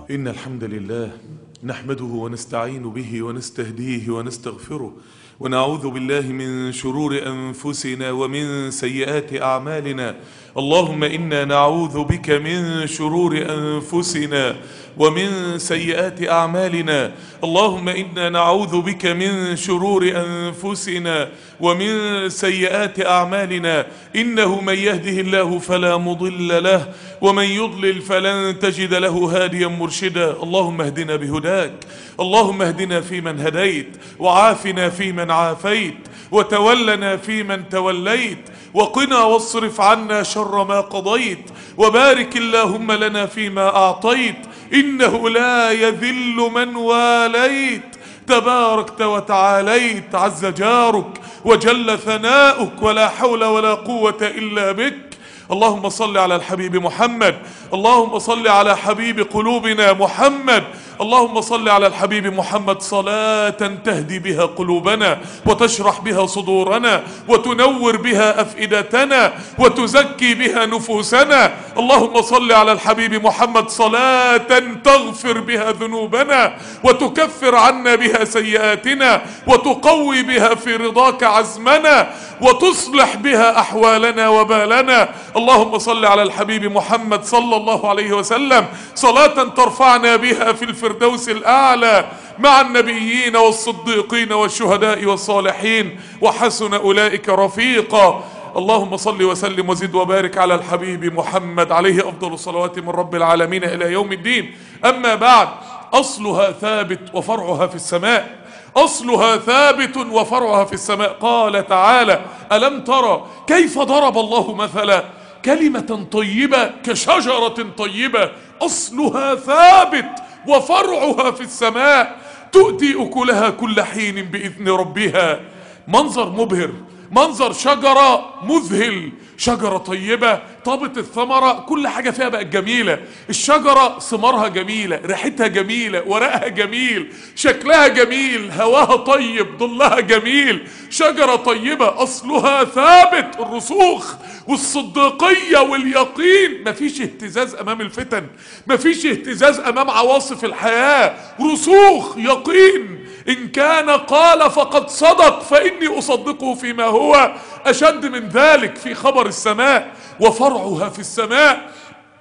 إن الحمد لله نحمده ونستعين به ونستهديه ونستغفره ونعوذ بالله من شرور أنفسنا ومن سيئات أعمالنا اللهم إنا نعوذ بك من شرور أنفسنا ومن سيئات أعمالنا اللهم إنا نعوذ بك من شرور أنفسنا ومن سيئات أعمالنا إنه من يهده الله فلا مضل له ومن يضلل فلن تجد له هاديا مرشدا اللهم اهدنا بهداك اللهم اهدنا فيمن هديت وعافنا فيمن عافيت وتولنا فيمن توليت وقنا واصرف عنا شر ما قضيت وبارك اللهم لنا فيما أعطيت إنه لا يذل من واليت تباركت وتعاليت عز جارك وجل ثناؤك ولا حول ولا قوة إلا بك اللهم صل على الحبيب محمد اللهم صل على حبيب قلوبنا محمد اللهم صل على الحبيب محمد صلاة تهدي بها قلوبنا وتشرح بها صدورنا وتنور بها أفئدتنا وتزكي بها نفوسنا اللهم صل على الحبيب محمد صلاة تغفر بها ذنوبنا وتكفر عنا بها سيئاتنا وتقوي بها في رضاك عزمنا وتصلح بها أحوالنا وبالنا اللهم صل على الحبيب محمد صلى الله عليه وسلم صلاة ترفعنا بها في الفردوس الأعلى مع النبيين والصديقين والشهداء والصالحين وحسن أولئك رفيقا اللهم صل وسلم وزد وبارك على الحبيب محمد عليه أفضل الصلوات من رب العالمين إلى يوم الدين أما بعد أصلها ثابت وفرعها في السماء أصلها ثابت وفرعها في السماء قال تعالى ألم ترى كيف ضرب الله مثلا كلمة طيبة كشجرة طيبة أصلها ثابت وفرعها في السماء تؤتي أكلها كل حين بإذن ربها منظر مبهر منظر شجرة مذهل شجرة طيبة طابت الثمرة كل حاجة فيها بقت جميلة الشجرة ثمارها جميلة ريحتها جميلة ورقها جميل شكلها جميل هواها طيب ظلها جميل شجرة طيبة أصلها ثابت الرسوخ والصديقية واليقين مفيش اهتزاز أمام الفتن مفيش اهتزاز أمام عواصف الحياة رسوخ يقين إن كان قال فقد صدق فإني أصدقه فيما هو أشد من ذلك في خبر السماء وفرعها في السماء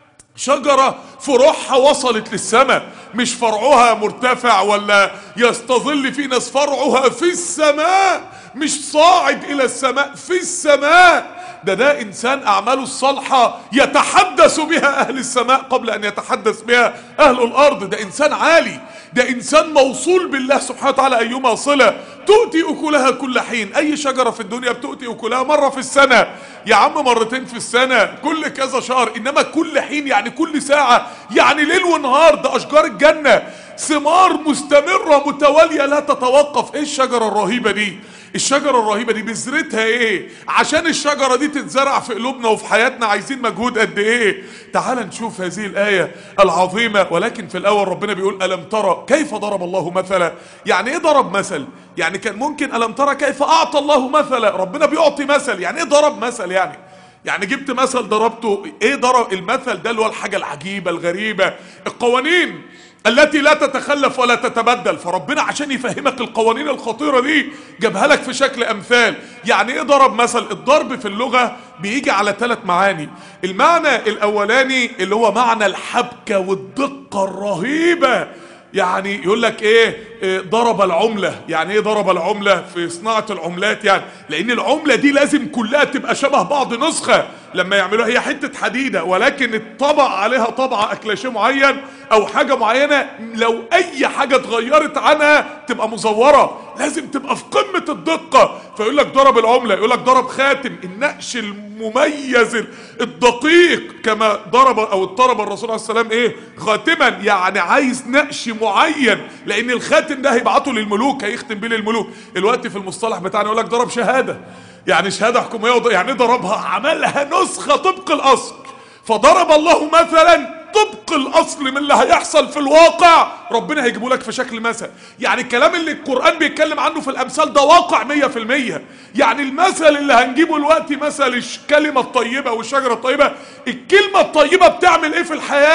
شجرة فروعها وصلت للسماء مش فرعها مرتفع ولا يستظل في ناس فرعها في السماء مش صاعد إلى السماء في السماء ده ده إنسان أعماله الصالحة يتحدث بها أهل السماء قبل أن يتحدث بها أهل الأرض ده إنسان عالي ده إنسان موصول بالله سبحانه وتعالى أيما صلة تؤتي أكلها كل حين أي شجرة في الدنيا بتؤتي أكلها مرة في السنة يا عم مرتين في السنة كل كذا شهر إنما كل حين يعني كل ساعة يعني ليل ونهار ده أشجار الجنة ثمار مستمرة متوالية لا تتوقف إيه الشجرة الرهيبة دي الشجرة الرهيبة دي بذرتها ايه عشان الشجرة دي تتزرع في قلوبنا وفي حياتنا عايزين مجهود قد ايه تعال نشوف هذه الآية العظيمة ولكن في الأول ربنا بيقول ألم ترى كيف ضرب الله مثلا يعني ايه ضرب مثل يعني كان ممكن ألم ترى كيف أعطى الله مثلا ربنا بيعطي مثل يعني ايه ضرب مثل يعني يعني جبت مثل ضربته ايه ضرب المثل ده اللي هو الحاجة العجيبة الغريبة القوانين التي لا تتخلف ولا تتبدل فربنا عشان يفهمك القوانين الخطيرة دي جابها لك في شكل أمثال يعني ايه ضرب مثل الضرب في اللغة بيجي على ثلاث معاني المعنى الأولاني اللي هو معنى الحبكة والدقة الرهيبة يعني يقول لك ايه, إيه ضرب العملة يعني ايه ضرب العملة في صناعة العملات يعني لان العملة دي لازم كلها تبقى شبه بعض نسخة لما يعملوها هي حتة حديدة ولكن الطبع عليها طبعة اكلاشيه معين او حاجة معينة لو اي حاجة اتغيرت عنها تبقى مزورة لازم تبقى في قمة الدقة فيقول لك ضرب العملة يقول لك ضرب خاتم النقش المميز الدقيق كما ضرب او اضطرب الرسول عليه السلام ايه خاتما يعني عايز نقش معين لان الخاتم ده هيبعته للملوك هيختم بيه للملوك الوقت في المصطلح بتاعنا يقول لك ضرب شهادة يعني شهادة حكومية يعني ضربها عملها نسخة طبق الاصل فضرب الله مثلا طبق الاصل من اللي هيحصل في الواقع ربنا هيجيبه لك في شكل مثل يعني الكلام اللي القرآن بيتكلم عنه في الامثال ده واقع مية في المية يعني المثل اللي هنجيبه الوقت مثل الكلمة الطيبة والشجرة الطيبة الكلمة الطيبة بتعمل ايه في الحياة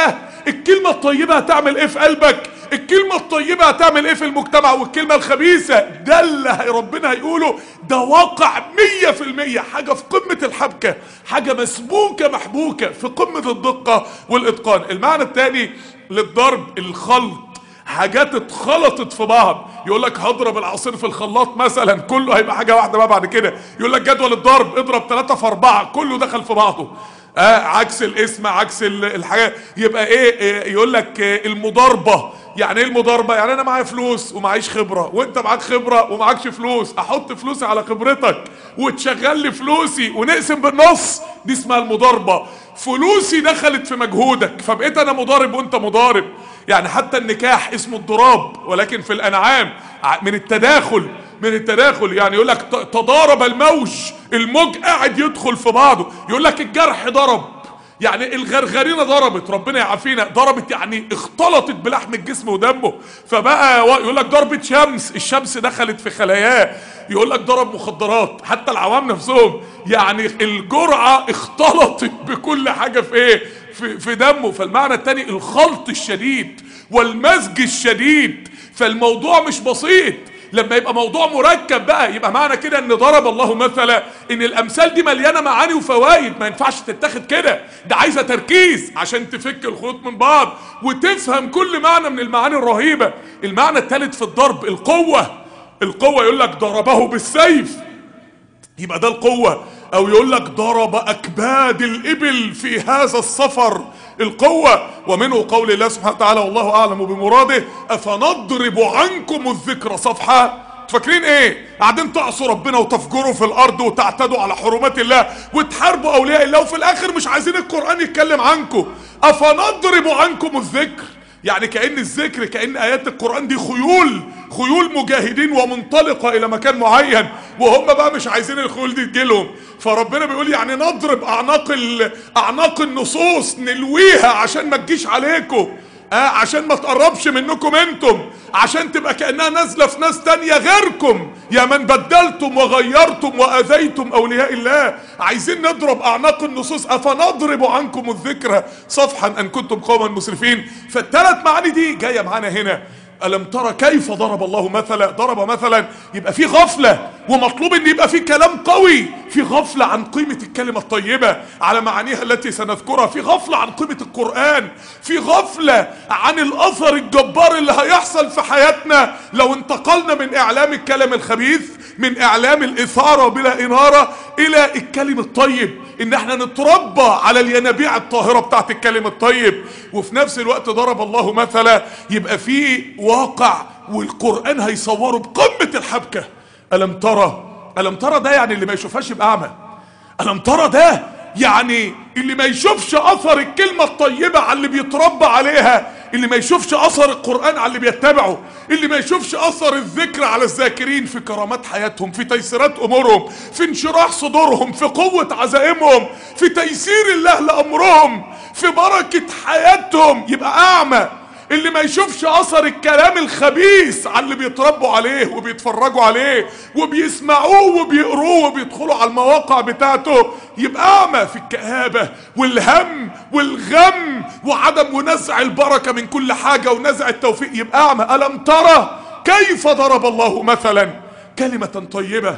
الكلمة الطيبة هتعمل ايه في قلبك الكلمة الطيبة هتعمل ايه في المجتمع والكلمة الخبيثة ده اللي ربنا هيقوله ده واقع مية في المية حاجة في قمة الحبكة حاجة مسبوكة محبوكة في قمة الدقة والاتقان المعنى الثاني للضرب الخلط حاجات اتخلطت في بعض يقول لك هضرب العصير في الخلاط مثلا كله هيبقى حاجه واحده بقى بعد كده يقول لك جدول الضرب اضرب ثلاثة في أربعة كله دخل في بعضه آه عكس الاسم عكس الحاجه يبقى ايه, إيه يقول لك إيه المضاربه يعني ايه المضاربه يعني انا معايا فلوس ومعيش خبره وانت معاك خبره ومعكش فلوس احط فلوسي على خبرتك وتشغل لي فلوسي ونقسم بالنص دي اسمها المضاربه فلوسي دخلت في مجهودك فبقيت انا مضارب وانت مضارب يعني حتى النكاح اسمه الضراب ولكن في الانعام من التداخل من التداخل يعني يقول لك تضارب الموج الموج قاعد يدخل في بعضه يقول لك الجرح ضرب يعني الغرغرينة ضربت ربنا يعافينا ضربت يعني اختلطت بلحم الجسم ودمه فبقى يقول لك ضربة شمس الشمس دخلت في خلاياه يقول لك ضرب مخدرات حتى العوام نفسهم يعني الجرعة اختلطت بكل حاجة في ايه في, في دمه فالمعنى التاني الخلط الشديد والمزج الشديد فالموضوع مش بسيط لما يبقى موضوع مركب بقى يبقى معنى كده ان ضرب الله مثلا ان الامثال دي مليانه معاني وفوائد ما ينفعش تتاخد كده ده عايزه تركيز عشان تفك الخيوط من بعض وتفهم كل معنى من المعاني الرهيبه المعنى الثالث في الضرب القوه القوه يقول لك ضربه بالسيف يبقى ده القوه او يقول لك ضرب اكباد الابل في هذا السفر القوة ومنه قول الله سبحانه وتعالى والله اعلم بمراده افنضرب عنكم الذكر صفحة فاكرين ايه قاعدين تعصوا ربنا وتفجروا في الارض وتعتدوا على حرمات الله وتحاربوا اولياء الله وفي الاخر مش عايزين القرآن يتكلم عنكم افنضرب عنكم الذكر يعني كأن الذكر كأن آيات القرآن دي خيول خيول مجاهدين ومنطلقة إلى مكان معين وهم بقى مش عايزين الخيول دي تجيلهم فربنا بيقول يعني نضرب أعناق أعناق النصوص نلويها عشان ما تجيش عليكم آه عشان ما تقربش منكم انتم عشان تبقى كأنها نازلة في ناس تانية غيركم يا من بدلتم وغيرتم وأذيتم أولياء الله عايزين نضرب أعناق النصوص أفنضرب عنكم الذكرى صفحا أن كنتم قوما مسرفين فالثلاث معاني دي جاية معانا هنا ألم ترى كيف ضرب الله مثلا ضرب مثلا يبقى في غفلة ومطلوب ان يبقى في كلام قوي في غفلة عن قيمة الكلمة الطيبة على معانيها التي سنذكرها في غفلة عن قيمة القرآن في غفلة عن الأثر الجبار اللي هيحصل في حياتنا لو انتقلنا من إعلام الكلام الخبيث من إعلام الإثارة بلا إنارة إلى الكلم الطيب إن احنا نتربى على الينابيع الطاهرة بتاعت الكلم الطيب وفي نفس الوقت ضرب الله مثلا يبقى في واقع والقرآن هيصوره بقمة الحبكة ألم ترى ألم ترى ده يعني اللي ما يشوفهاش يبقى أعمى ألم ترى ده يعني اللي ما يشوفش أثر الكلمة الطيبة على اللي بيتربى عليها اللي ما يشوفش أثر القرآن على اللي بيتبعه اللي ما يشوفش أثر الذكر على الذاكرين في كرامات حياتهم في تيسيرات أمورهم في انشراح صدورهم في قوة عزائمهم في تيسير الله لأمرهم في بركة حياتهم يبقى أعمى اللي ما يشوفش اثر الكلام الخبيث على اللي بيتربوا عليه وبيتفرجوا عليه وبيسمعوه وبيقروه وبيدخلوا على المواقع بتاعته يبقى اعمى في الكآبة والهم والغم وعدم ونزع البركة من كل حاجة ونزع التوفيق يبقى اعمى ألم ترى كيف ضرب الله مثلا كلمة طيبة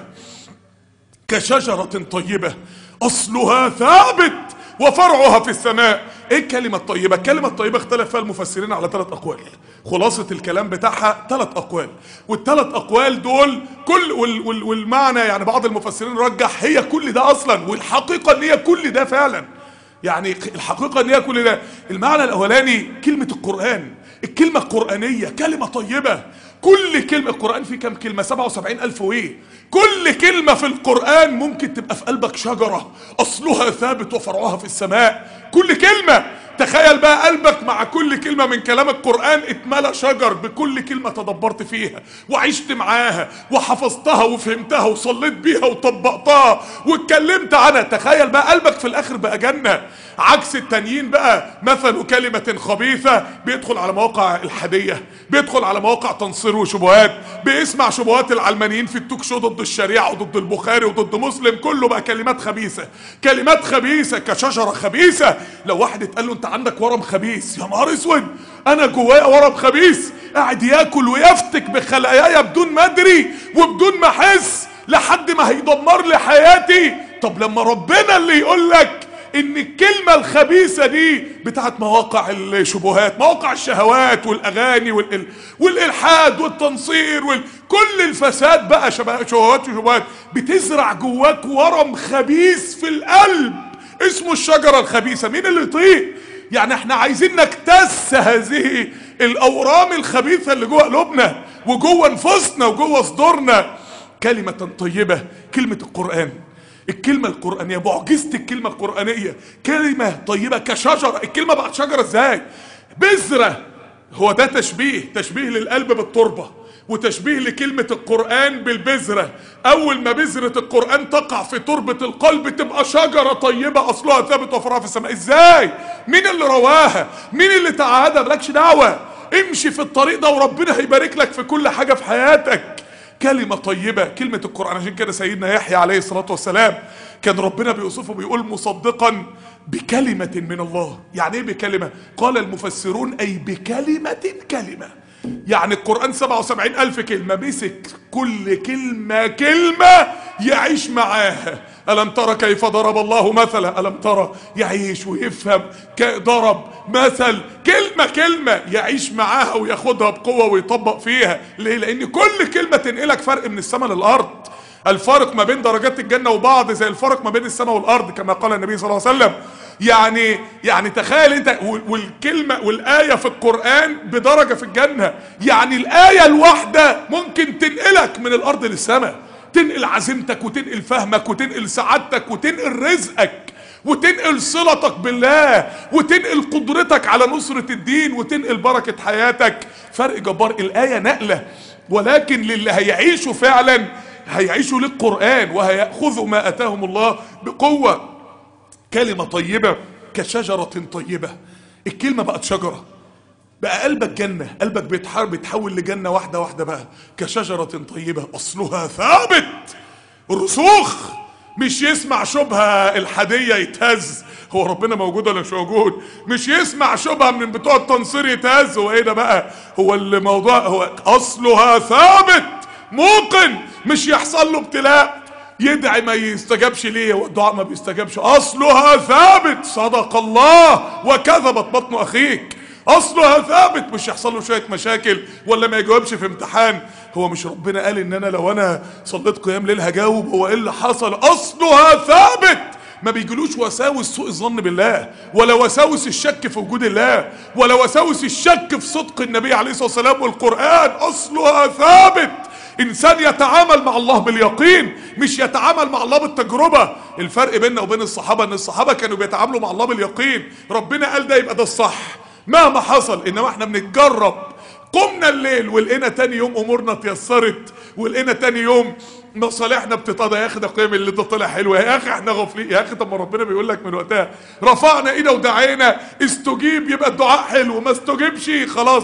كشجرة طيبة أصلها ثابت وفرعها في السماء ايه الكلمة الطيبة الكلمة الطيبة اختلف فيها المفسرين على ثلاث اقوال خلاصة الكلام بتاعها ثلاث اقوال والثلاث اقوال دول كل وال وال والمعنى يعني بعض المفسرين رجح هي كل ده اصلا والحقيقة ان هي كل ده فعلا يعني الحقيقة ان هي كل ده المعنى الاولاني كلمة القرآن الكلمة القرآنية كلمة طيبة كل كلمة القرآن فيه كم كلمة 77 ألف وإيه كل كلمة في القرآن ممكن تبقى في قلبك شجرة أصلها ثابت وفرعها في السماء كل كلمة تخيل بقى قلبك مع كل كلمة من كلام القرآن اتملى شجر بكل كلمة تدبرت فيها وعشت معاها وحفظتها وفهمتها وصليت بيها وطبقتها واتكلمت عنها تخيل بقى قلبك في الآخر بقى جنة عكس التانيين بقى مثل كلمة خبيثة بيدخل على مواقع الحادية بيدخل على مواقع تنصير وشبهات بيسمع شبهات العلمانيين في التوك شو ضد الشريعة وضد البخاري وضد مسلم كله بقى كلمات خبيثة كلمات خبيثة كشجرة خبيثة لو واحد اتقال له انت انت عندك ورم خبيث يا نهار اسود انا جوايا ورم خبيث قاعد ياكل ويفتك بخلاياي بدون ما ادري وبدون ما احس لحد ما هيدمر لي حياتي طب لما ربنا اللي يقول لك ان الكلمة الخبيثة دي بتاعت مواقع الشبهات مواقع الشهوات والاغاني والال... والالحاد والتنصير وال... كل الفساد بقى شبه... شهوات وشبهات بتزرع جواك ورم خبيث في القلب اسمه الشجرة الخبيثة مين اللي يطيق يعني احنا عايزين نكتس هذه الاورام الخبيثة اللي جوه قلوبنا وجوه نفوسنا وجوه صدورنا كلمة طيبة كلمة القرآن الكلمة القرآنية معجزة الكلمة القرآنية كلمة طيبة كشجرة الكلمة بقت شجرة ازاي بذرة هو ده تشبيه تشبيه للقلب بالتربة وتشبيه لكلمة القرآن بالبذرة أول ما بذرة القرآن تقع في تربة القلب تبقى شجرة طيبة أصلها ثابت وفرعها في السماء إزاي؟ مين اللي رواها؟ مين اللي تعهدها؟ مالكش دعوة امشي في الطريق ده وربنا هيبارك لك في كل حاجة في حياتك كلمة طيبة كلمة القرآن عشان كده سيدنا يحيى عليه الصلاة والسلام كان ربنا بيوصفه بيقول مصدقا بكلمة من الله يعني ايه بكلمة قال المفسرون اي بكلمة كلمة يعني القرآن 77 ألف كلمة مسك كل كلمة كلمة يعيش معاها ألم ترى كيف ضرب الله مثلا ألم ترى يعيش ويفهم ضرب مثل كلمة كلمة يعيش معاها وياخدها بقوة ويطبق فيها ليه لأن كل كلمة تنقلك فرق من السماء للأرض الفارق ما بين درجات الجنة وبعض زي الفرق ما بين السماء والأرض كما قال النبي صلى الله عليه وسلم يعني يعني تخيل انت والكلمة والآية في القرآن بدرجة في الجنة يعني الآية الواحدة ممكن تنقلك من الأرض للسماء تنقل عزيمتك وتنقل فهمك وتنقل سعادتك وتنقل رزقك وتنقل صلتك بالله وتنقل قدرتك على نصرة الدين وتنقل بركة حياتك فرق جبار الآية نقلة ولكن للي هيعيشوا فعلا هيعيشوا للقرآن وهيأخذوا ما أتاهم الله بقوة كلمة طيبة كشجرة طيبة الكلمة بقت شجرة بقى قلبك جنة قلبك بيتحرك بيتحول لجنة واحدة واحدة بقى كشجرة طيبة أصلها ثابت رسوخ مش يسمع شبهة الحادية يتهز هو ربنا موجود ولا مش موجود مش يسمع شبهة من بتوع التنصير يتهز هو ايه ده بقى هو الموضوع هو أصلها ثابت موقن مش يحصل له ابتلاء يدعي ما يستجابش ليه والدعاء ما بيستجابش اصلها ثابت صدق الله وكذبت بطن اخيك اصلها ثابت مش يحصل له شويه مشاكل ولا ما يجاوبش في امتحان هو مش ربنا قال ان انا لو انا صليت قيام ليل هجاوب هو ايه اللي حصل اصلها ثابت ما بيجيلوش وساوس سوء الظن بالله ولا وساوس الشك في وجود الله ولا وساوس الشك في صدق النبي عليه الصلاه والسلام والقران اصلها ثابت انسان يتعامل مع الله باليقين مش يتعامل مع الله بالتجربه الفرق بيننا وبين الصحابه ان الصحابه كانوا بيتعاملوا مع الله باليقين ربنا قال ده يبقى ده الصح مهما حصل انما احنا بنتجرب قمنا الليل ولقينا تاني يوم امورنا اتيسرت ولقينا تاني يوم مصالحنا بتتقضى يا اخي ده قيام الليل ده طلع حلو يا اخي احنا غافلين يا اخي طب ما ربنا بيقول لك من وقتها رفعنا ايده ودعينا استجيب يبقى الدعاء حلو ما استجيبش خلاص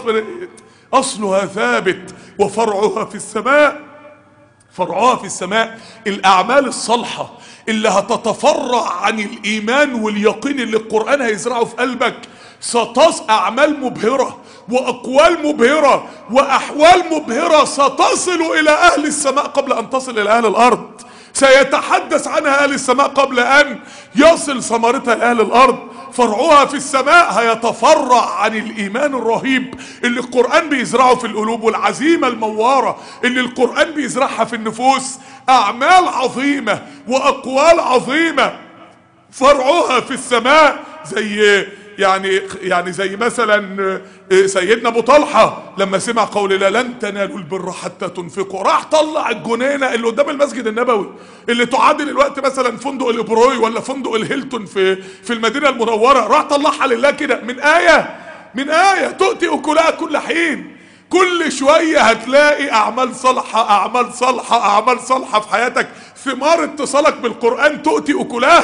اصلها ثابت وفرعها في السماء فرعها في السماء الاعمال الصالحه اللي هتتفرع عن الايمان واليقين اللي القران هيزرعه في قلبك ستص اعمال مبهره واقوال مبهره واحوال مبهره ستصل الى اهل السماء قبل ان تصل الى اهل الارض سيتحدث عنها اهل السماء قبل ان يصل ثمرتها لاهل الارض فرعها في السماء هيتفرع عن الايمان الرهيب اللي القران بيزرعه في القلوب والعزيمه المواره اللي القران بيزرعها في النفوس اعمال عظيمه واقوال عظيمه فرعها في السماء زي يعني يعني زي مثلا سيدنا ابو طلحه لما سمع قول الله لن تنالوا البر حتى تنفقوا راح طلع الجنينه اللي قدام المسجد النبوي اللي تعادل الوقت مثلا فندق الابروي ولا فندق الهيلتون في في المدينه المنوره راح طلعها لله كده من ايه من ايه تؤتي اكلها كل حين كل شويه هتلاقي اعمال صالحه اعمال صالحه اعمال صالحه في حياتك ثمار اتصالك بالقران تؤتي اكلها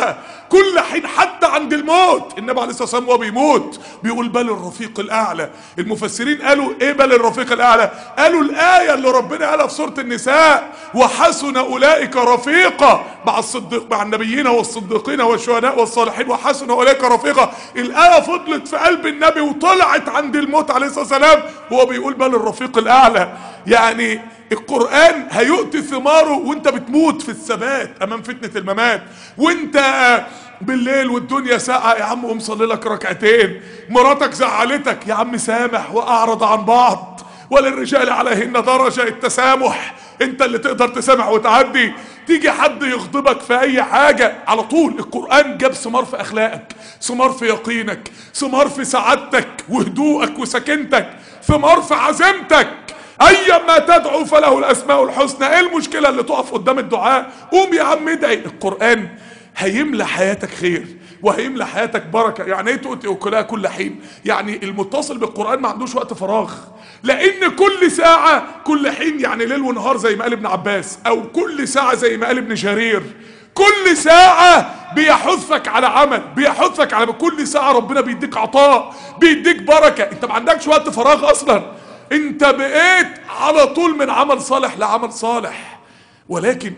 كل حين حتى عند الموت النبي عليه الصلاه والسلام وهو بيموت بيقول بل الرفيق الاعلى المفسرين قالوا ايه بل الرفيق الاعلى قالوا الايه اللي ربنا قالها في سوره النساء وحسن اولئك رفيقا مع الصديق مع النبيين والصديقين والشهداء والصالحين وحسن اولئك رفيقا الايه فضلت في قلب النبي وطلعت عند الموت عليه الصلاه والسلام وهو بيقول بل الرفيق الاعلى يعني القرآن هيؤتي ثماره وانت بتموت في الثبات امام فتنة الممات وانت بالليل والدنيا ساقعة يا عم قوم صلي لك ركعتين مراتك زعلتك يا عم سامح واعرض عن بعض وللرجال عليهن درجة التسامح انت اللي تقدر تسامح وتعدي تيجي حد يغضبك في اي حاجة على طول القرآن جاب ثمار في اخلاقك ثمار في يقينك ثمار في سعادتك وهدوءك وسكنتك ثمار في عزيمتك ايما تدعو فله الاسماء الحسنى ايه المشكله اللي تقف قدام الدعاء قوم يا عم ادعي القران هيملى حياتك خير وهيملى حياتك بركه يعني ايه تؤتي اكلها كل حين يعني المتصل بالقران ما عندوش وقت فراغ لان كل ساعه كل حين يعني ليل ونهار زي ما قال ابن عباس او كل ساعه زي ما قال ابن جرير كل ساعة بيحثك على عمل بيحثك على كل ساعة ربنا بيديك عطاء بيديك بركة انت ما عندكش وقت فراغ اصلا انت بقيت على طول من عمل صالح لعمل صالح ولكن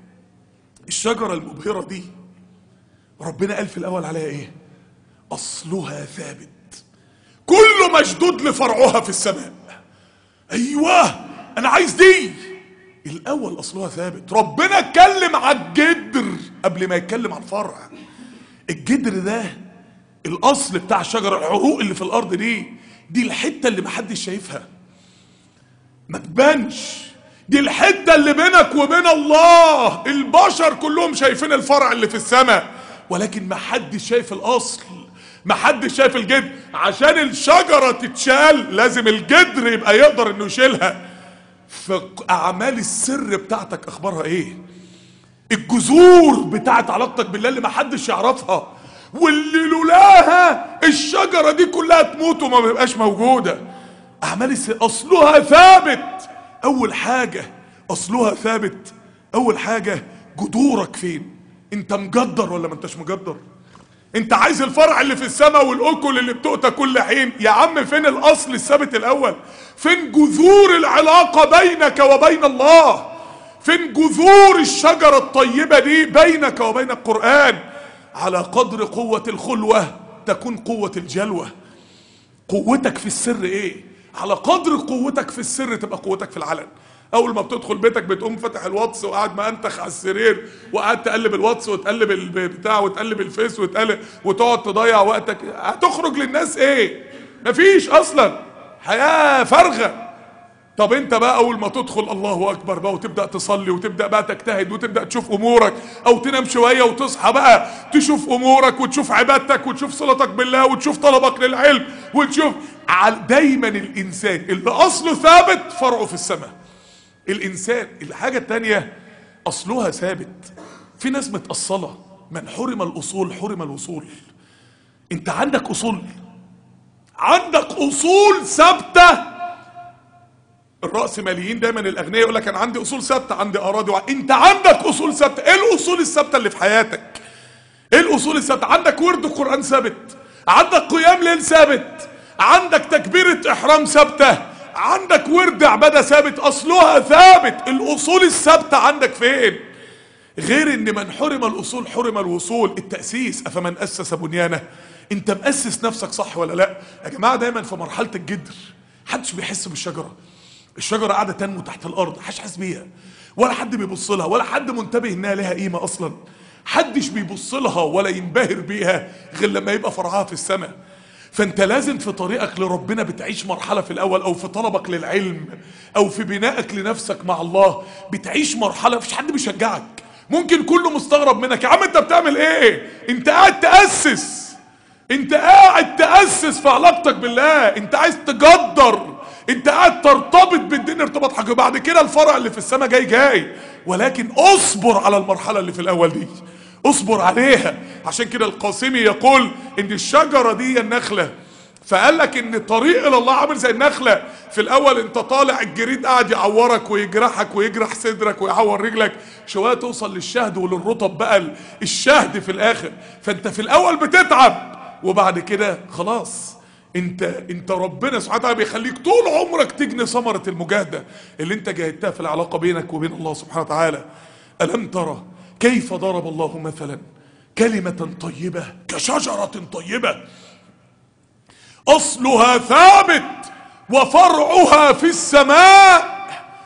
الشجرة المبهرة دي ربنا قال في الاول عليها ايه اصلها ثابت كل مشدود لفرعها في السماء ايوه انا عايز دي الاول اصلها ثابت ربنا اتكلم على الجدر قبل ما يتكلم عن الفرع الجدر ده الاصل بتاع الشجره العروق اللي في الارض دي دي الحته اللي محدش شايفها ما تبانش دي الحته اللي بينك وبين الله البشر كلهم شايفين الفرع اللي في السماء ولكن ما حدش شايف الاصل ما حدش شايف الجدر عشان الشجره تتشال لازم الجدر يبقى يقدر انه يشيلها فاعمال السر بتاعتك اخبارها ايه الجذور بتاعت علاقتك بالله اللي ما حدش يعرفها واللي لولاها الشجره دي كلها تموت وما بيبقاش موجوده اعمال السر اصلها ثابت اول حاجه اصلها ثابت اول حاجه جذورك فين انت مجدر ولا ما انتش مجدر انت عايز الفرع اللي في السماء والاكل اللي بتؤتى كل حين يا عم فين الاصل الثابت الاول فين جذور العلاقة بينك وبين الله فين جذور الشجرة الطيبة دي بينك وبين القرآن على قدر قوة الخلوة تكون قوة الجلوة قوتك في السر ايه على قدر قوتك في السر تبقى قوتك في العلن اول ما بتدخل بيتك بتقوم فاتح الواتس وقاعد مأنتخ على السرير وقاعد تقلب الواتس وتقلب البتاع وتقلب الفيس وتقلب وتقعد تضيع وقتك هتخرج للناس ايه مفيش اصلا حياه فارغه طب انت بقى اول ما تدخل الله اكبر بقى وتبدا تصلي وتبدا بقى تجتهد وتبدا تشوف امورك او تنام شويه وتصحى بقى تشوف امورك وتشوف عبادتك وتشوف صلتك بالله وتشوف طلبك للعلم وتشوف دايما الانسان اللي اصله ثابت فرعه في السماء الانسان الحاجه التانية اصلها ثابت في ناس متاصله من حرم الاصول حرم الوصول انت عندك اصول عندك اصول ثابته الرأسماليين دايما الاغنياء يقول لك انا عندي اصول ثابته عندي اراضي وع... انت عندك اصول ثابته ايه الاصول الثابته اللي في حياتك ايه الاصول الثابته عندك ورد قران ثابت عندك قيام ليل ثابت عندك تكبيره احرام ثابته عندك ورد عباده ثابت اصلها ثابت الاصول الثابته عندك فين غير ان من حرم الاصول حرم الوصول التاسيس افمن اسس بنيانه انت مؤسس نفسك صح ولا لا يا جماعه دايما في مرحله الجدر محدش بيحس بالشجره الشجره قاعده تنمو تحت الارض محدش حاسس بيها ولا حد بيبص لها ولا حد منتبه انها لها قيمه اصلا حدش بيبص لها ولا ينبهر بيها غير لما يبقى فرعها في السماء فانت لازم في طريقك لربنا بتعيش مرحله في الاول او في طلبك للعلم او في بنائك لنفسك مع الله بتعيش مرحله مفيش حد بيشجعك ممكن كله مستغرب منك يا عم انت بتعمل ايه انت قاعد تاسس انت قاعد تاسس في علاقتك بالله انت عايز تجدر انت قاعد ترتبط بالدين ارتباط حقيقي بعد كده الفرع اللي في السماء جاي جاي ولكن اصبر على المرحله اللي في الاول دي اصبر عليها عشان كده القاسمي يقول ان الشجره دي النخله فقال لك ان الطريق الى الله عامل زي النخله في الاول انت طالع الجريد قاعد يعورك ويجرحك ويجرح صدرك ويعور رجلك شويه توصل للشهد وللرطب بقى الشهد في الاخر فانت في الاول بتتعب وبعد كده خلاص انت انت ربنا سبحانه وتعالى بيخليك طول عمرك تجني ثمره المجاهده اللي انت جاهدتها في العلاقه بينك وبين الله سبحانه وتعالى الم ترى كيف ضرب الله مثلا كلمه طيبه كشجره طيبه اصلها ثابت وفرعها في السماء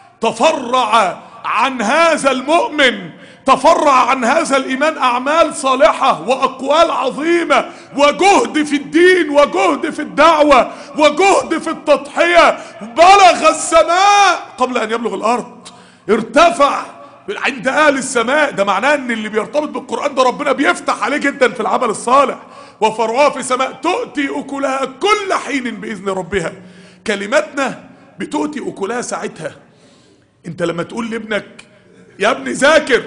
تفرع عن هذا المؤمن تفرع عن هذا الايمان اعمال صالحه واقوال عظيمه وجهد في الدين وجهد في الدعوه وجهد في التضحيه بلغ السماء قبل ان يبلغ الارض ارتفع عند اهل السماء ده معناه ان اللي بيرتبط بالقران ده ربنا بيفتح عليه جدا في العمل الصالح وفرعها في السماء تؤتي اكلها كل حين باذن ربها كلماتنا بتؤتي اكلها ساعتها انت لما تقول لابنك يا ابني ذاكر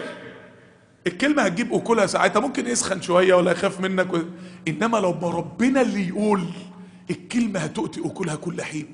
الكلمة هتجيب أكلها ساعتها ممكن يسخن شوية ولا يخاف منك و... إنما لو ما ربنا اللي يقول الكلمة هتؤتي أكلها كل حين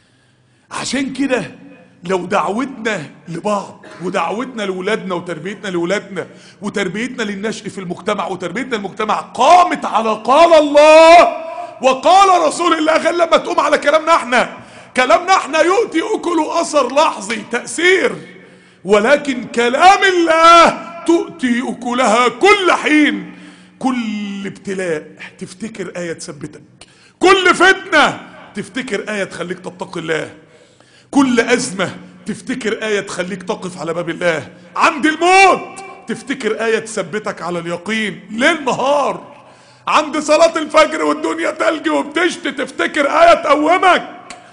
عشان كده لو دعوتنا لبعض ودعوتنا لولادنا وتربيتنا لولادنا وتربيتنا للنشء في المجتمع وتربيتنا المجتمع قامت على قال الله وقال رسول الله غير لما تقوم على كلامنا احنا كلامنا احنا يؤتي أكله أثر لحظي تأثير ولكن كلام الله تؤتي أكلها كل حين كل ابتلاء تفتكر آية تثبتك كل فتنة تفتكر آية تخليك تتقي الله كل أزمة تفتكر آية تخليك تقف على باب الله عند الموت تفتكر آية تثبتك على اليقين ليل نهار عند صلاة الفجر والدنيا تلج وبتشتي تفتكر آية تقومك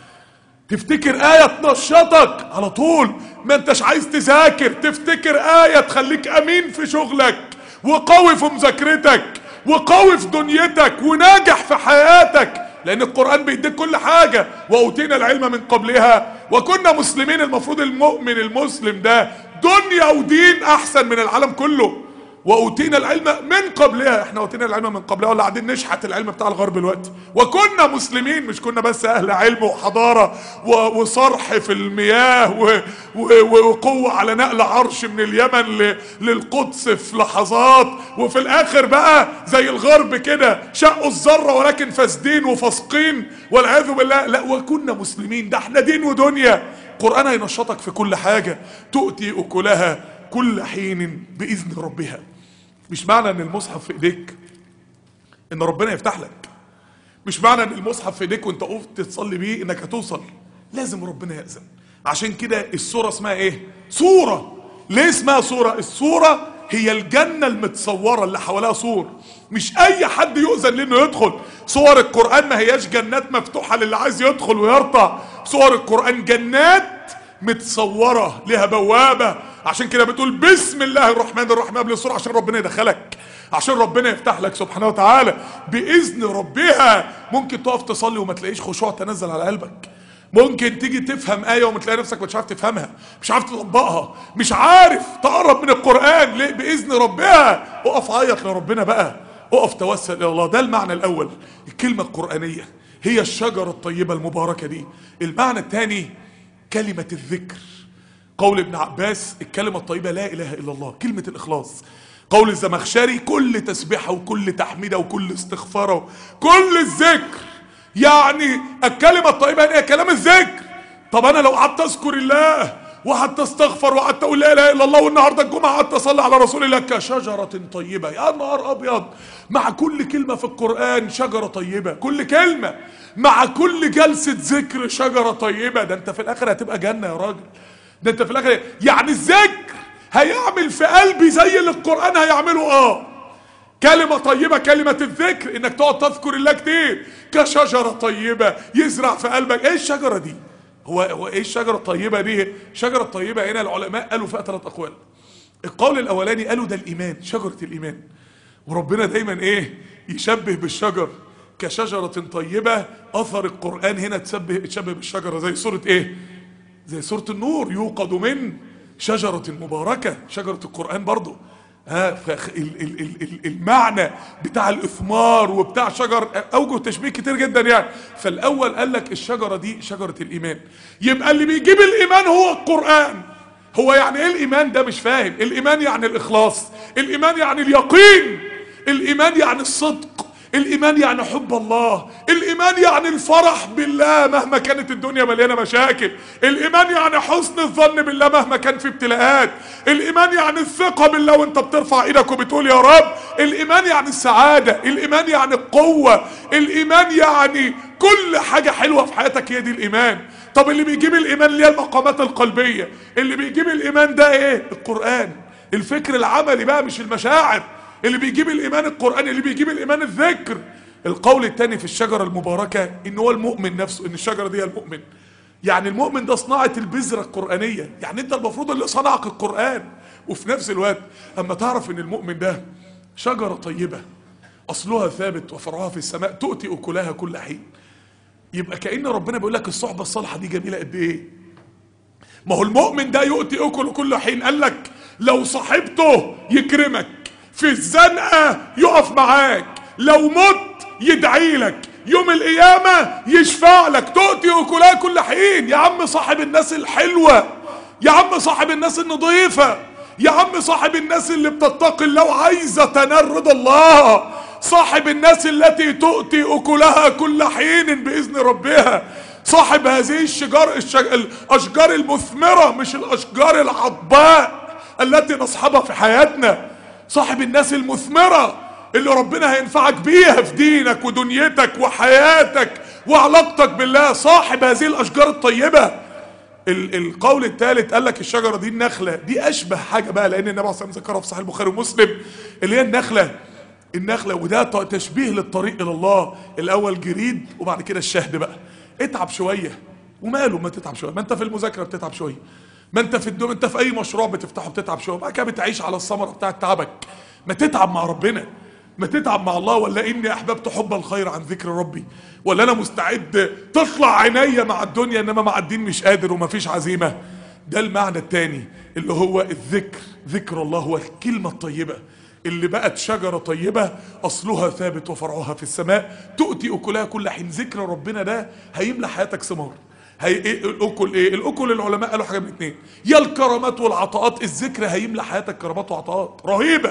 تفتكر آية تنشطك على طول ما انتش عايز تذاكر تفتكر آية تخليك أمين في شغلك وقوي في مذاكرتك وقوي في دنيتك وناجح في حياتك لأن القرآن بيديك كل حاجة وأوتينا العلم من قبلها وكنا مسلمين المفروض المؤمن المسلم ده دنيا ودين أحسن من العالم كله واوتينا العلم من قبلها احنا اوتينا العلم من قبلها ولا قاعدين نشحت العلم بتاع الغرب دلوقتي وكنا مسلمين مش كنا بس اهل علم وحضاره وصرح في المياه وقوه على نقل عرش من اليمن للقدس في لحظات وفي الاخر بقى زي الغرب كده شقوا الذره ولكن فاسدين وفاسقين والعياذ بالله لا وكنا مسلمين ده احنا دين ودنيا قرآن هينشطك في كل حاجه تؤتي اكلها كل حين باذن ربها مش معنى ان المصحف في ايديك ان ربنا يفتح لك مش معنى ان المصحف في ايديك وانت قفت تصلي بيه انك هتوصل لازم ربنا يأذن عشان كده السورة اسمها ايه سورة ليه اسمها سورة السورة هي الجنة المتصورة اللي حواليها سور مش اي حد يؤذن لانه يدخل صور القرآن ما هياش جنات مفتوحة للي عايز يدخل ويرطع صور القرآن جنات متصورة لها بوابة عشان كده بتقول بسم الله الرحمن الرحيم قبل السورة عشان ربنا يدخلك عشان ربنا يفتح لك سبحانه وتعالى بإذن ربها ممكن تقف تصلي وما تلاقيش خشوع تنزل على قلبك ممكن تيجي تفهم آية وما تلاقي نفسك مش عارف تفهمها مش عارف تطبقها مش عارف تقرب من القرآن ليه بإذن ربها اقف عيط لربنا بقى اقف توسل إلى الله ده المعنى الأول الكلمة القرآنية هي الشجرة الطيبة المباركة دي المعنى الثاني كلمة الذكر قول ابن عباس الكلمة الطيبة لا إله إلا الله كلمة الإخلاص قول الزمخشري كل تسبيحة وكل تحميدة وكل استغفار كل الذكر يعني الكلمة الطيبة هي كلام الذكر طب أنا لو قعدت أذكر الله وقعدت استغفر وقعدت اقول لا اله الا الله والنهارده الجمعه قعدت اصلي على رسول الله كشجره طيبه يا نهار ابيض مع كل كلمه في القران شجره طيبه كل كلمه مع كل جلسه ذكر شجره طيبه ده انت في الاخر هتبقى جنه يا راجل ده انت في الاخر يعني الذكر هيعمل في قلبي زي اللي القران هيعمله اه كلمة طيبة كلمة الذكر انك تقعد تذكر الله كتير كشجرة طيبة يزرع في قلبك ايه الشجرة دي هو هو ايه الشجرة الطيبة دي الشجرة الطيبة هنا العلماء قالوا فيها ثلاث اقوال القول الاولاني قالوا ده الايمان شجرة الايمان وربنا دايما ايه يشبه بالشجر كشجرة طيبة اثر القرآن هنا تشبه تشبه بالشجرة زي سورة ايه زي سورة النور يوقد من شجرة مباركة شجرة القرآن برضو ها فخ- ال- ال- ال- ال- المعنى بتاع الاثمار وبتاع شجر اوجه تشبيه كتير جدا يعني فالاول قال لك الشجره دي شجره الايمان يبقى اللي بيجيب الايمان هو القران هو يعني ايه الايمان ده مش فاهم الايمان يعني الاخلاص الايمان يعني اليقين الايمان يعني الصدق الايمان يعني حب الله الايمان يعني الفرح بالله مهما كانت الدنيا مليانه مشاكل الايمان يعني حسن الظن بالله مهما كان في ابتلاءات الايمان يعني الثقه بالله وانت بترفع ايدك وبتقول يا رب الايمان يعني السعاده الايمان يعني القوه الايمان يعني كل حاجه حلوه في حياتك هي دي الايمان طب اللي بيجيب الايمان اللي هي المقامات القلبيه اللي بيجيب الايمان ده ايه القران الفكر العملي بقى مش المشاعر اللي بيجيب الايمان القراني اللي بيجيب الايمان الذكر القول الثاني في الشجره المباركه ان هو المؤمن نفسه ان الشجره دي هي المؤمن يعني المؤمن ده صناعه البذره القرانيه يعني انت المفروض اللي صنعك القران وفي نفس الوقت اما تعرف ان المؤمن ده شجره طيبه اصلها ثابت وفرعها في السماء تؤتي اكلها كل حين يبقى كأن ربنا بيقول لك الصحبة الصالحة دي جميلة قد ايه ما هو المؤمن ده يؤتي اكل كل حين قال لك لو صاحبته يكرمك في الزنقة يقف معاك لو مت يدعي لك يوم القيامة يشفع لك تؤتي اكلها كل حين يا عم صاحب الناس الحلوة يا عم صاحب الناس النظيفة يا عم صاحب الناس اللي بتتقي الله وعايزة تنال رضا الله صاحب الناس التي تؤتي اكلها كل حين باذن ربها صاحب هذه الشجار الشج... الاشجار المثمره مش الاشجار العضباء التي نصحبها في حياتنا صاحب الناس المثمره اللي ربنا هينفعك بيها في دينك ودنيتك وحياتك وعلاقتك بالله صاحب هذه الاشجار الطيبه ال- القول الثالث قال لك الشجره دي النخله دي اشبه حاجه بقى لان النبي عليه الصلاه والسلام ذكرها في صحيح البخاري ومسلم اللي هي النخله النخله وده ت- تشبيه للطريق الى الله الاول جريد وبعد كده الشهد بقى اتعب شويه وماله ما تتعب شويه ما انت في المذاكره بتتعب شويه ما انت في الدوم انت في اي مشروع بتفتحه بتتعب شويه بعد كده بتعيش على الثمره بتاعت تعبك ما تتعب مع ربنا ما تتعب مع الله ولا اني احببت حب الخير عن ذكر ربي ولا انا مستعد تطلع عينيا مع الدنيا انما مع الدين مش قادر ومفيش عزيمه ده المعنى الثاني اللي هو الذكر ذكر الله هو الكلمه الطيبه اللي بقت شجرة طيبة أصلها ثابت وفرعها في السماء تؤتي أكلها كل حين ذكر ربنا ده هيملى حياتك ثمار هي إيه الأكل إيه الأكل العلماء قالوا حاجة من اتنين يا الكرامات والعطاءات الذكر هيملى حياتك كرامات وعطاءات رهيبة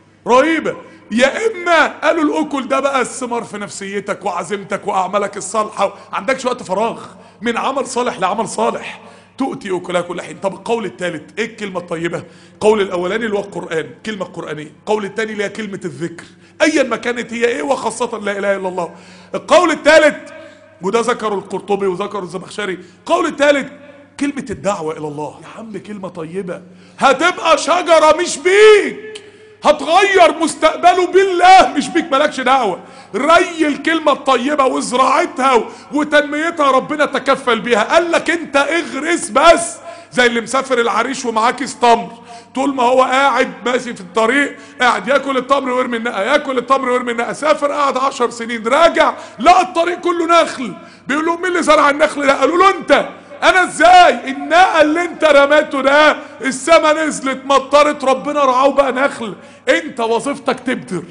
رهيبة يا إما قالوا الأكل ده بقى الثمار في نفسيتك وعزيمتك وأعمالك الصالحة عندكش وقت فراغ من عمل صالح لعمل صالح تؤتي اكلها كل حين طب القول الثالث ايه الكلمه الطيبه القول الاولاني اللي هو القران كلمه قرانيه القول الثاني اللي هي كلمه الذكر ايا ما كانت هي ايه وخاصه لا اله الا الله القول الثالث وده ذكره القرطبي وذكره الزمخشري القول الثالث كلمه الدعوه الى الله يا عم كلمه طيبه هتبقى شجره مش بيك هتغير مستقبله بالله مش بيك مالكش دعوه ري الكلمه الطيبه وزراعتها و- وتنميتها ربنا تكفل بيها قال لك انت اغرس بس زي اللي مسافر العريش ومعاه كيس تمر طول ما هو قاعد ماشي في الطريق قاعد ياكل التمر ويرمي النقه ياكل التمر ويرمي النقه سافر قعد عشر سنين راجع لقى الطريق كله نخل بيقول لهم مين اللي زرع النخل ده قالوا له انت انا ازاي النقه اللي انت رميته ده السما نزلت مطرت ربنا رعاه بقى نخل انت وظيفتك تبدر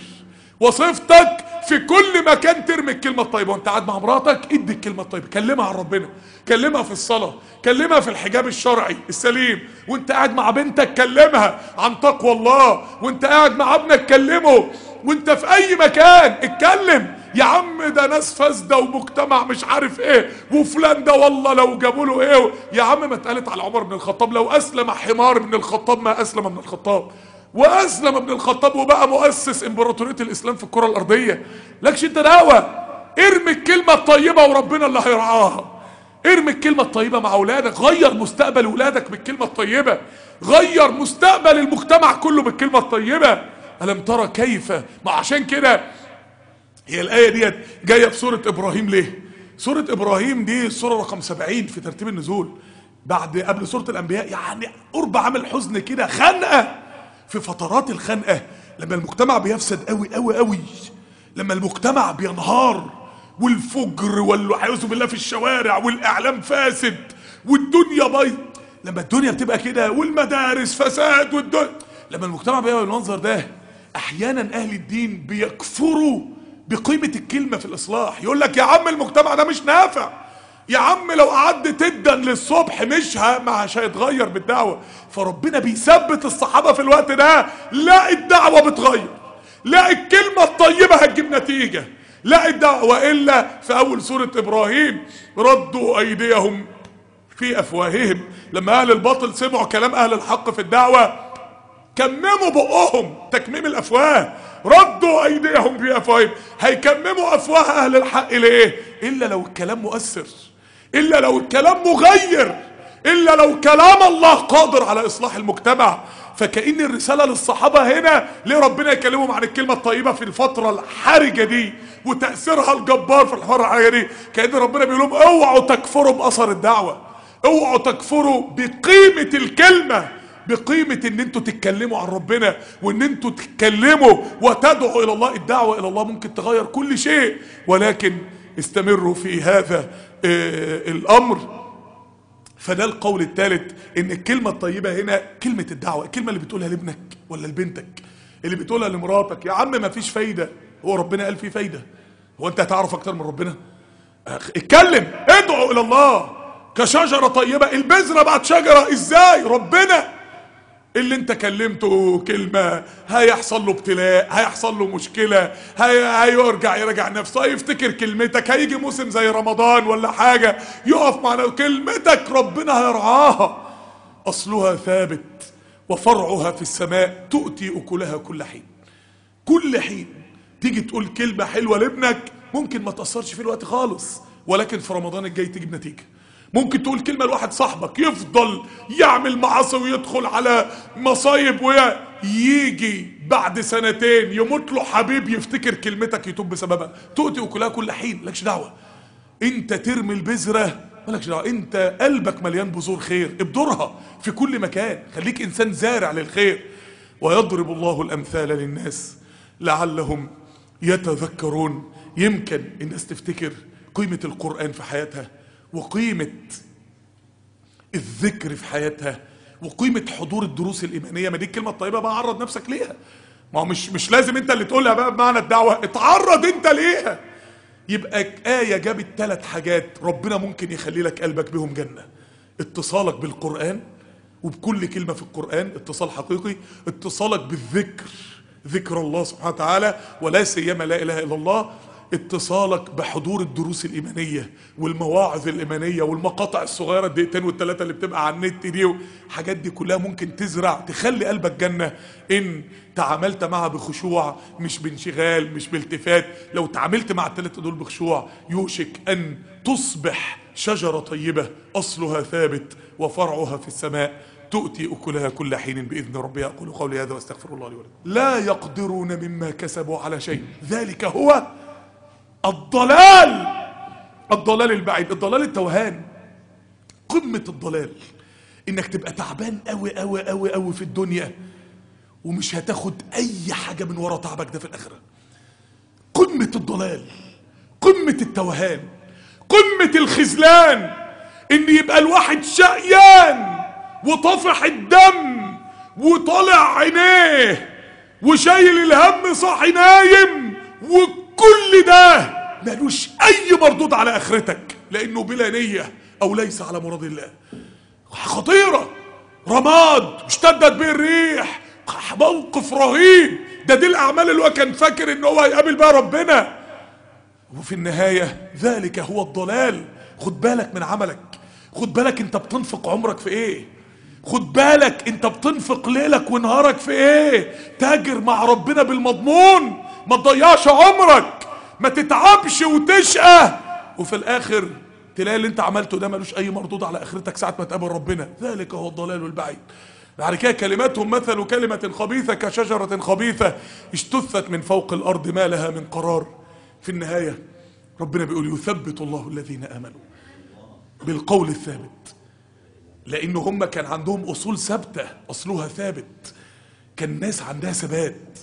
وظيفتك في كل مكان ترمي الكلمه الطيبه وانت قاعد مع مراتك ادي الكلمه الطيبه كلمها عن ربنا كلمها في الصلاه كلمها في الحجاب الشرعي السليم وانت قاعد مع بنتك كلمها عن تقوى الله وانت قاعد مع ابنك كلمه وانت في اي مكان اتكلم يا عم ده ناس فاسده ومجتمع مش عارف ايه وفلان ده والله لو جابوا له ايه يا عم ما اتقالت على عمر بن الخطاب لو اسلم حمار من الخطاب ما اسلم من الخطاب واسلم ابن الخطاب وبقى مؤسس امبراطوريه الاسلام في الكره الارضيه لكش انت دعوه ارمي الكلمه الطيبه وربنا اللي هيرعاها ارمي الكلمه الطيبه مع اولادك غير مستقبل اولادك بالكلمه الطيبه غير مستقبل المجتمع كله بالكلمه الطيبه الم ترى كيف ما عشان كده هي الآية ديت جاية في سورة إبراهيم ليه؟ سورة إبراهيم دي السورة رقم 70 في ترتيب النزول بعد قبل سورة الأنبياء يعني قرب عامل حزن كده خنقة في فترات الخنقة لما المجتمع بيفسد قوي قوي قوي لما المجتمع بينهار والفجر والعياذ بالله في الشوارع والإعلام فاسد والدنيا بايظ لما الدنيا بتبقى كده والمدارس فساد والدنيا لما المجتمع بيبقى بالمنظر ده احيانا اهل الدين بيكفروا بقيمه الكلمه في الاصلاح يقول لك يا عم المجتمع ده مش نافع يا عم لو قعدت تدن للصبح مش ه- مش هيتغير بالدعوه فربنا بيثبت الصحابه في الوقت ده لا الدعوه بتغير لا الكلمه الطيبه هتجيب نتيجه لا الدعوه والا في اول سوره ابراهيم ردوا ايديهم في افواههم لما اهل الباطل سمعوا كلام اهل الحق في الدعوه كمموا بقهم تكميم الافواه ردوا ايديهم في افواههم هيكمموا افواه اهل الحق ليه الا لو الكلام مؤثر الا لو الكلام مغير الا لو كلام الله قادر على اصلاح المجتمع فكأن الرسالة للصحابة هنا ليه ربنا يكلمهم عن الكلمة الطيبة في الفترة الحرجة دي وتأثيرها الجبار في الفترة الحرجة دي كأن ربنا بيقول لهم اوعوا تكفروا بأثر الدعوة اوعوا تكفروا بقيمة الكلمة بقيمة ان انتوا تتكلموا عن ربنا وان انتوا تتكلموا وتدعوا الى الله الدعوة الى الله ممكن تغير كل شيء ولكن استمروا في هذا آه، الامر فده القول الثالث ان الكلمة الطيبة هنا كلمة الدعوة الكلمة اللي بتقولها لابنك ولا لبنتك اللي بتقولها لمراتك يا عم ما فيش فايدة هو ربنا قال فيه فايدة هو انت هتعرف اكتر من ربنا أخ- اتكلم ادعو الى الله كشجرة طيبة البذرة بعد شجرة ازاي ربنا اللي انت كلمته كلمة هيحصل له ابتلاء هيحصل له مشكلة هي... هيرجع يراجع نفسه هيفتكر كلمتك هيجي موسم زي رمضان ولا حاجة يقف معنا كلمتك ربنا هيرعاها أصلها ثابت وفرعها في السماء تؤتي أكلها كل حين كل حين تيجي تقول كلمة حلوة لابنك ممكن ما تأثرش في الوقت خالص ولكن في رمضان الجاي تجيب نتيجة ممكن تقول كلمة لواحد صاحبك يفضل يعمل معاصي ويدخل على مصايب ويجي بعد سنتين يموت له حبيب يفتكر كلمتك يتوب بسببها تؤتي أكلها كل حين مالكش دعوة انت ترمي البذرة مالكش دعوة انت قلبك مليان بذور خير ابدرها في كل مكان خليك انسان زارع للخير ويضرب الله الامثال للناس لعلهم يتذكرون يمكن الناس تفتكر قيمة القرآن في حياتها وقيمة الذكر في حياتها وقيمة حضور الدروس الإيمانية ما دي الكلمة الطيبة بقى عرض نفسك ليها ما هو مش مش لازم انت اللي تقولها بقى بمعنى الدعوة اتعرض انت ليها يبقى آية جابت ثلاث حاجات ربنا ممكن يخلي لك قلبك بهم جنة اتصالك بالقرآن وبكل كلمة في القرآن اتصال حقيقي اتصالك بالذكر ذكر الله سبحانه وتعالى ولا سيما لا إله إلا الله اتصالك بحضور الدروس الإيمانية والمواعظ الإيمانية والمقاطع الصغيرة الدقيقتين والثلاثة اللي بتبقى على النت دي الحاجات دي كلها ممكن تزرع تخلي قلبك جنة إن تعاملت معها بخشوع مش بانشغال مش بالتفات لو تعاملت مع الثلاثة دول بخشوع يوشك أن تصبح شجرة طيبة أصلها ثابت وفرعها في السماء تؤتي أكلها كل حين بإذن ربها أقول قولي هذا واستغفر الله لي ولكم لا يقدرون مما كسبوا على شيء ذلك هو الضلال الضلال البعيد الضلال التوهان قمة الضلال انك تبقى تعبان قوي قوي قوي قوي في الدنيا ومش هتاخد اي حاجة من ورا تعبك ده في الاخرة قمة الضلال قمة التوهان قمة الخذلان ان يبقى الواحد شقيان وطافح الدم وطالع عينيه وشايل الهم صاحي نايم وكل ده ملوش اي مردود على اخرتك لانه بلا نية او ليس على مراد الله خطيرة رماد اشتدت به الريح موقف رهيب ده دي الاعمال اللي هو كان فاكر ان هو هيقابل بها ربنا وفي النهاية ذلك هو الضلال خد بالك من عملك خد بالك انت بتنفق عمرك في ايه خد بالك انت بتنفق ليلك ونهارك في ايه تاجر مع ربنا بالمضمون ما تضيعش عمرك ما تتعبش وتشقى وفي الاخر تلاقي اللي انت عملته ده ملوش اي مردود على اخرتك ساعة ما تقابل ربنا ذلك هو الضلال البعيد بعد كده كلماتهم مثل كلمة خبيثة كشجرة خبيثة اجتثت من فوق الأرض ما لها من قرار في النهاية ربنا بيقول يثبت الله الذين آمنوا بالقول الثابت لأن هم كان عندهم أصول ثابتة أصلها ثابت كان الناس عندها ثبات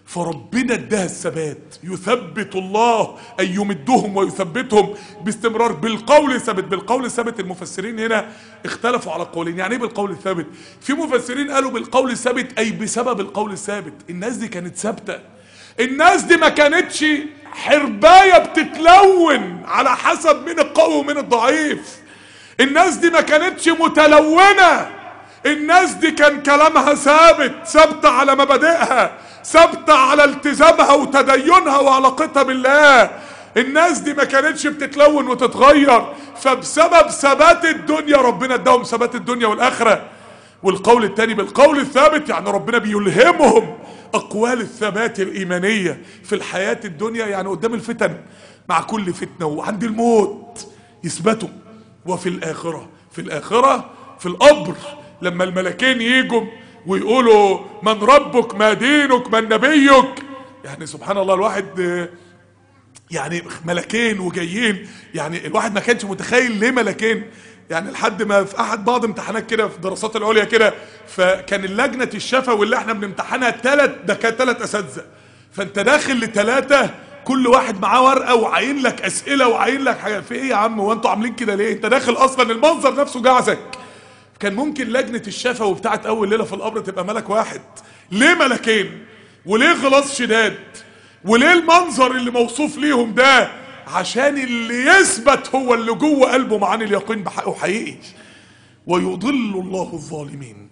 فربنا اداها الثبات يثبت الله أن يمدهم ويثبتهم باستمرار بالقول الثابت بالقول الثابت المفسرين هنا اختلفوا على قولين يعني ايه بالقول الثابت في مفسرين قالوا بالقول الثابت أي بسبب القول الثابت الناس دي كانت ثابتة الناس دي ما كانتش حرباية بتتلون على حسب مين القوي ومين الضعيف الناس دي ما كانتش متلونة الناس دي كان كلامها ثابت ثابتة على مبادئها ثابتة على التزامها وتدينها وعلاقتها بالله الناس دي ما كانتش بتتلون وتتغير فبسبب ثبات الدنيا ربنا اداهم ثبات الدنيا والاخره والقول الثاني بالقول الثابت يعني ربنا بيلهمهم اقوال الثبات الايمانيه في الحياه الدنيا يعني قدام الفتن مع كل فتنه وعند الموت يثبتوا وفي الاخره في الاخره في القبر لما الملكين يجوا ويقولوا من ربك ما دينك من نبيك يعني سبحان الله الواحد آه، يعني ملكين وجايين يعني الواحد ما كانش متخيل ليه ملكين يعني لحد ما في احد بعض امتحانات كده في الدراسات العليا كده فكان اللجنه الشفوي اللي احنا بنمتحنها ثلاث ده كان ثلاث اساتذه فانت داخل لثلاثه كل واحد معاه ورقه وعاين لك اسئله وعاين لك حاجه في ايه يا عم هو انتوا عاملين كده ليه انت داخل اصلا المنظر نفسه جعزك كان ممكن لجنه الشفوي بتاعت اول ليله في القبر تبقى ملك واحد ليه ملكين وليه غلاظ شداد وليه المنظر اللي موصوف ليهم ده عشان اللي يثبت هو اللي جوه قلبه معاني اليقين بحقه حقيقي ويضل الله الظالمين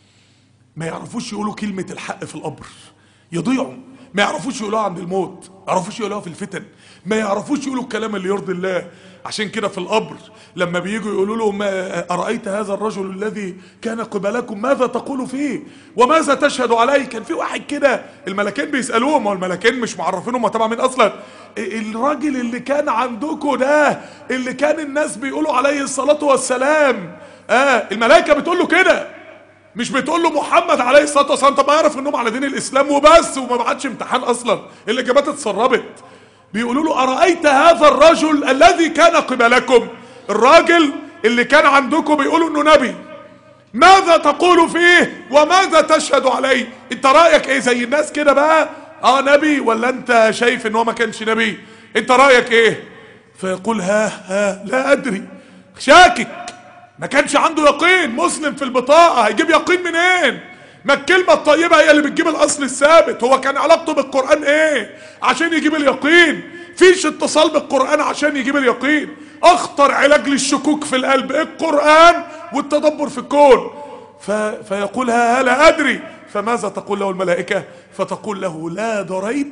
ما يعرفوش يقولوا كلمة الحق في القبر يضيعوا ما يعرفوش يقولوها عند الموت ما يعرفوش يقولوها في الفتن ما يعرفوش يقولوا الكلام اللي يرضي الله عشان كده في القبر لما بييجوا يقولوا له ما أرأيت هذا الرجل الذي كان قبلكم ماذا تقول فيه وماذا تشهد عليه كان في واحد كده الملكين بيسألوهم ما هو الملكين مش معرفينهم هو تبع مين أصلا الراجل اللي كان عندكم ده اللي كان الناس بيقولوا عليه الصلاة والسلام اه الملائكة بتقول له كده مش بتقول له محمد عليه الصلاه والسلام طب ما يعرف انهم على دين الاسلام وبس وما بعتش امتحان اصلا الاجابات اتسربت بيقولوا له ارايت هذا الرجل الذي كان قبلكم الراجل اللي كان عندكم بيقولوا انه نبي ماذا تقول فيه وماذا تشهد عليه انت رايك ايه زي الناس كده بقى اه نبي ولا انت شايف ان هو ما كانش نبي انت رايك ايه فيقول ها ها لا ادري شاكك ما كانش عنده يقين مسلم في البطاقة هيجيب يقين منين ما الكلمة الطيبة هي اللي بتجيب الأصل الثابت هو كان علاقته بالقرآن إيه عشان يجيب اليقين فيش اتصال بالقرآن عشان يجيب اليقين أخطر علاج للشكوك في القلب القرآن والتدبر في الكون ف... فيقول ها لا أدري فماذا تقول له الملائكة فتقول له لا دريت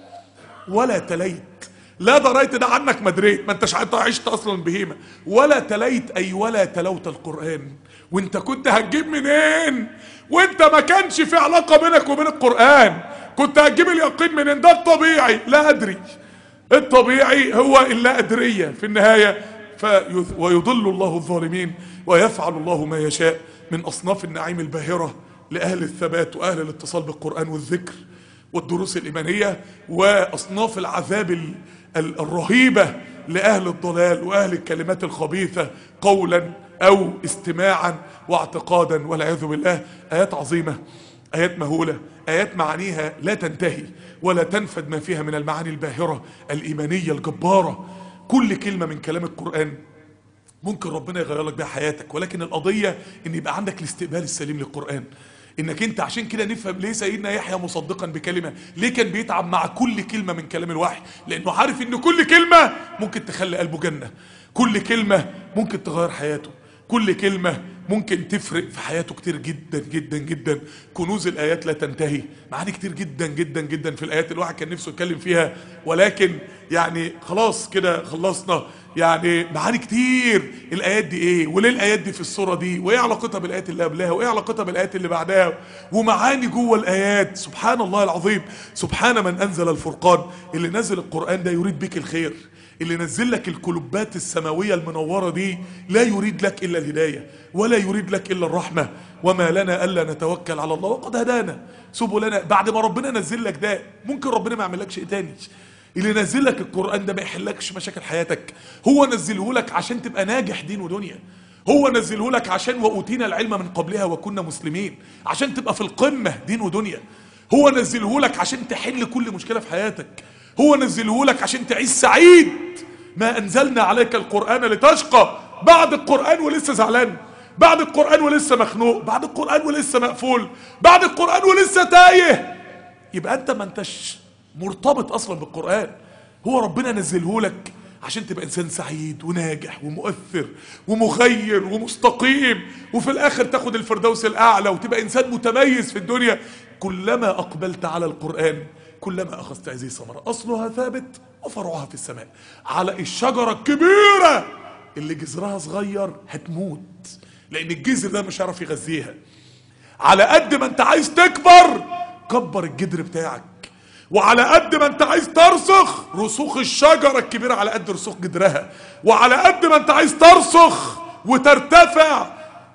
ولا تليت لا دريت ده عنك ما دريت ما انتش انت عشت اصلا بهيمه ولا تليت اي ولا تلوت القران وانت كنت هتجيب منين وانت ما كانش في علاقه بينك وبين القران كنت هتجيب اليقين منين ده الطبيعي لا ادري الطبيعي هو اللا ادريه في النهايه فيذ ويضل الله الظالمين ويفعل الله ما يشاء من اصناف النعيم الباهره لاهل الثبات واهل الاتصال بالقران والذكر والدروس الإيمانية وأصناف العذاب ال- ال- الرهيبة لأهل الضلال وأهل الكلمات الخبيثة قولا أو استماعا واعتقادا والعياذ بالله آيات عظيمة آيات مهولة آيات معانيها لا تنتهي ولا تنفد ما فيها من المعاني الباهرة الإيمانية الجبارة كل كلمة من كلام القرآن ممكن ربنا يغير لك بيها حياتك ولكن القضية ان يبقى عندك الاستقبال السليم للقرآن انك انت عشان كده نفهم ليه سيدنا يحيى مصدقا بكلمة ليه كان بيتعب مع كل كلمة من كلام الوحي لانه عارف ان كل كلمة ممكن تخلي قلبه جنة كل كلمة ممكن تغير حياته كل كلمة ممكن تفرق في حياته كتير جدا جدا جدا كنوز الآيات لا تنتهي معاني كتير جدا جدا جدا في الآيات الواحد كان نفسه يتكلم فيها ولكن يعني خلاص كده خلصنا يعني معاني كتير الآيات دي إيه وليه الآيات دي في الصورة دي وإيه علاقتها بالآيات اللي قبلها وإيه علاقتها بالآيات اللي بعدها ومعاني جوه الآيات سبحان الله العظيم سبحان من أنزل الفرقان اللي نزل القرآن ده يريد بك الخير اللي نزل لك الكلوبات السماوية المنورة دي لا يريد لك إلا الهداية ولا يريد لك إلا الرحمة وما لنا ألا نتوكل على الله وقد هدانا سبلنا بعد ما ربنا نزل لك ده ممكن ربنا ما يعملكش شيء تاني اللي نزل لك القرآن ده ما يحلكش مشاكل حياتك هو نزله لك عشان تبقى ناجح دين ودنيا هو نزله لك عشان وأوتينا العلم من قبلها وكنا مسلمين عشان تبقى في القمة دين ودنيا هو نزله لك عشان تحل كل مشكلة في حياتك هو نزله لك عشان تعيش سعيد ما أنزلنا عليك القرآن لتشقى بعد القرآن ولسه زعلان بعد القرآن ولسه مخنوق بعد القرآن ولسه مقفول بعد القرآن ولسه تايه يبقى أنت ما أنتش مرتبط أصلا بالقرآن هو ربنا نزله لك عشان تبقى إنسان سعيد وناجح ومؤثر ومغير ومستقيم وفي الآخر تاخد الفردوس الأعلى وتبقى إنسان متميز في الدنيا كلما أقبلت على القرآن كلما أخذت هذه ثمرة أصلها ثابت وفرعها في السماء على الشجرة الكبيرة اللي جذرها صغير هتموت لأن الجذر ده مش هيعرف يغذيها على قد ما انت عايز تكبر كبر الجدر بتاعك وعلى قد ما انت عايز ترسخ رسوخ الشجرة الكبيرة على قد رسوخ جدرها وعلى قد ما انت عايز ترسخ وترتفع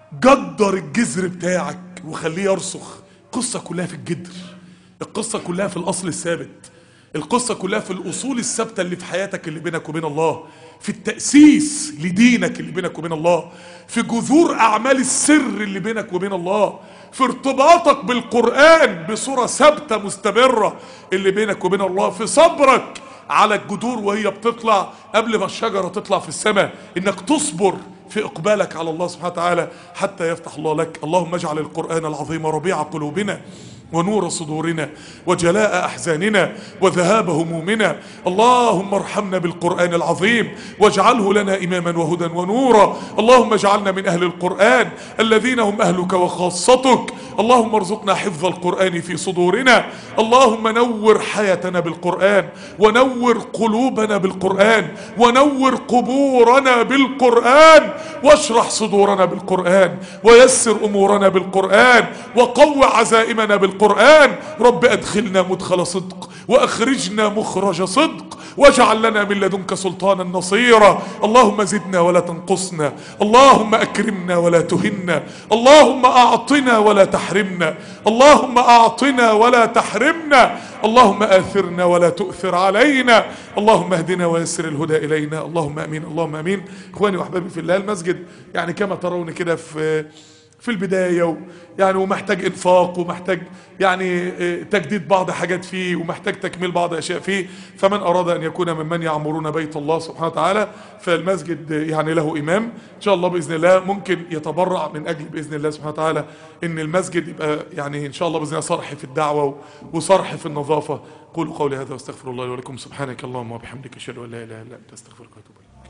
جدر الجذر بتاعك وخليه يرسخ القصة كلها في الجدر القصة كلها في الأصل الثابت القصة كلها في الأصول الثابتة اللي في حياتك اللي بينك وبين الله في التأسيس لدينك اللي بينك وبين الله في جذور أعمال السر اللي بينك وبين الله في ارتباطك بالقرآن بصورة ثابتة مستمرة اللي بينك وبين الله في صبرك على الجذور وهي بتطلع قبل ما الشجرة تطلع في السماء انك تصبر في اقبالك على الله سبحانه وتعالى حتى يفتح الله لك اللهم اجعل القرآن العظيم ربيع قلوبنا ونور صدورنا وجلاء احزاننا وذهاب همومنا اللهم ارحمنا بالقران العظيم واجعله لنا اماما وهدى ونورا اللهم اجعلنا من اهل القران الذين هم اهلك وخاصتك اللهم ارزقنا حفظ القران في صدورنا اللهم نور حياتنا بالقران ونور قلوبنا بالقران ونور قبورنا بالقران واشرح صدورنا بالقران ويسر امورنا بالقران وقو عزائمنا بالقران القرآن رب أدخلنا مدخل صدق وأخرجنا مخرج صدق واجعل لنا من لدنك سلطانا نصيرا اللهم زدنا ولا تنقصنا اللهم أكرمنا ولا تهنا اللهم أعطنا ولا تحرمنا اللهم أعطنا ولا تحرمنا اللهم آثرنا ولا تؤثر علينا اللهم اهدنا ويسر الهدى إلينا اللهم أمين اللهم أمين إخواني وأحبابي في الله المسجد يعني كما ترون كده في في البداية يعني ومحتاج انفاق ومحتاج يعني تجديد بعض حاجات فيه ومحتاج تكميل بعض اشياء فيه فمن اراد ان يكون ممن يعمرون بيت الله سبحانه وتعالى فالمسجد يعني له امام ان شاء الله باذن الله ممكن يتبرع من اجل باذن الله سبحانه وتعالى ان المسجد يبقى يعني ان شاء الله باذن الله صرح في الدعوه وصرح في النظافه قولوا قولي هذا واستغفر الله لي ولكم سبحانك اللهم وبحمدك اشهد ان لا اله الا انت استغفرك واتوب اليك